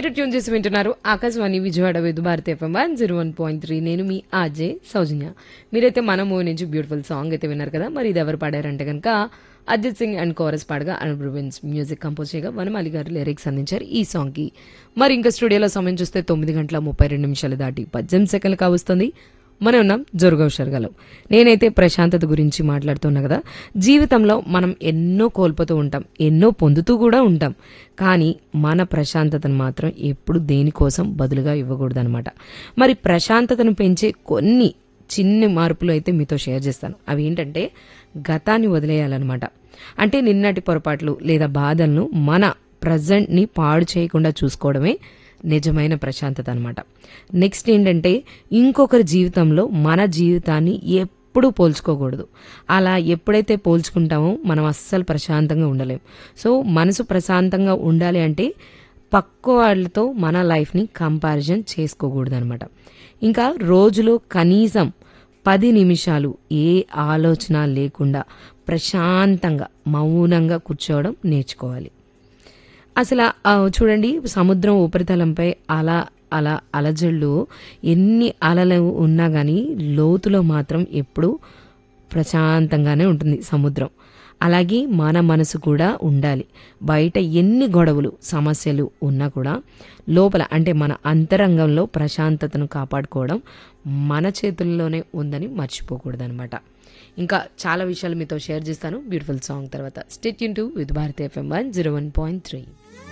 మీరు ట్యూన్ చేసి వింటున్నారు Akashvani Vijayawada Vividh Bharati FM one zero one point three నేను మీ ఆజే సౌజన్య మీరైతే మన మూవీ నుంచి బ్యూటిఫుల్ సాంగ్ అయితే విన్నారు కదా మరి ఇది ఎవరు పాడారంటే కనుక అజిత్ సింగ్ అండ్ కోరస్ పాడగా అనుబ్ రూబెన్స్ మ్యూజిక్ కంపోజ్ చేయగా వనమాలి గారు లిరిక్స్ అందించారు ఈ సాంగ్ కి మరి ఇంకా స్టూడియోలో సమయం చూస్తే తొమ్మిది గంటల ముప్పై రెండు నిమిషాలు దాటి పద్దెనిమిది సెకండ్లు కావస్తుంది మనం ఉన్నాం జోరుగా షర్గలో నేనైతే ప్రశాంతత గురించి మాట్లాడుతున్నా కదా జీవితంలో మనం ఎన్నో కోల్పోతూ ఉంటాం ఎన్నో పొందుతూ కూడా ఉంటాం కానీ మన ప్రశాంతతను మాత్రం ఎప్పుడు దేనికోసం బదులుగా ఇవ్వకూడదనమాట మరి ప్రశాంతతను పెంచే కొన్ని చిన్ని మార్పులు అయితే మీతో షేర్ చేస్తాను అవి ఏంటంటే గతాన్ని వదిలేయాలన్నమాట అంటే నిన్నటి పొరపాట్లు లేదా బాధలను మన ప్రజెంట్ని పాడు చేయకుండా చూసుకోవడమే నిజమైన ప్రశాంతత అనమాట నెక్స్ట్ ఏంటంటే ఇంకొకరి జీవితంలో మన జీవితాన్ని ఎప్పుడూ పోల్చుకోకూడదు అలా ఎప్పుడైతే పోల్చుకుంటామో మనం అస్సలు ప్రశాంతంగా ఉండలేం సో మనసు ప్రశాంతంగా ఉండాలి అంటే పక్క వాళ్ళతో మన లైఫ్ని కంపారిజన్ చేసుకోకూడదు అనమాట ఇంకా రోజులో కనీసం పది నిమిషాలు ఏ ఆలోచన లేకుండా ప్రశాంతంగా మౌనంగా కూర్చోవడం నేర్చుకోవాలి అసలు ఆ, చూడండి సముద్రం ఉపరితలంపై అలా అలా అలజళ్ళు ఎన్ని అలలు ఉన్నా కానీ లోతులో మాత్రం ఎప్పుడూ ప్రశాంతంగానే ఉంటుంది సముద్రం అలాగే మన మనసు కూడా ఉండాలి బయట ఎన్ని గొడవలు సమస్యలు ఉన్నా కూడా లోపల అంటే మన అంతరంగంలో ప్రశాంతతను కాపాడుకోవడం మన చేతుల్లోనే ఉందని మర్చిపోకూడదు అనమాట ఇంకా చాలా విషయాలు మీతో షేర్ చేస్తాను బ్యూటిఫుల్ సాంగ్ తర్వాత స్టేట్ యూన్ to with Bharati FM one zero one point three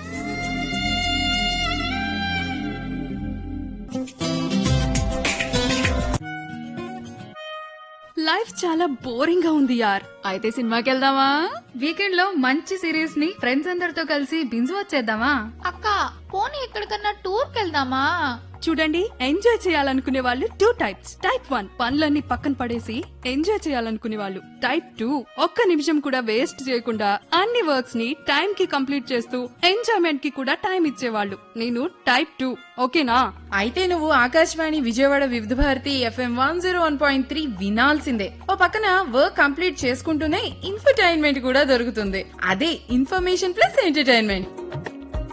life చాలా బోరింగ్ గా ఉంది యార్ అయితే సినిమాకి వెళ్దామా వీకెండ్ లో మంచి సిరీస్ ని ఫ్రెండ్స్ అందరితో కలిసి బింజు వచ్చేద్దామా అక్క పోనీ ఎక్కడికన్నా టూర్కి వెళ్దామా చూడండి ఎంజాయ్ చేయాలనుకునే వాళ్ళు టూ టైప్స్ టైప్ వన్ పనులన్నీ పక్కన పడేసి ఎంజాయ్ చేయాలనుకునే వాళ్ళు టైప్ టూ ఒక్క నిమిషం కూడా వేస్ట్ చేయకుండా అన్ని వర్క్స్ ని టైం కి కంప్లీట్ చేస్తూ ఎంజాయ్మెంట్ కి కూడా టైం ఇచ్చేవాళ్ళు నేను టైప్ టూ ఓకేనా అయితే నువ్వు Akashvani Vijayawada Vividh Bharati FM one zero one point three వినాల్సిందే ఓ పక్కన వర్క్ కంప్లీట్ చేసుకుంటూనే ఇన్ఫర్టైన్మెంట్ కూడా దొరుకుతుంది అదే ఇన్ఫర్మేషన్ ప్లస్ ఎంటర్టైన్మెంట్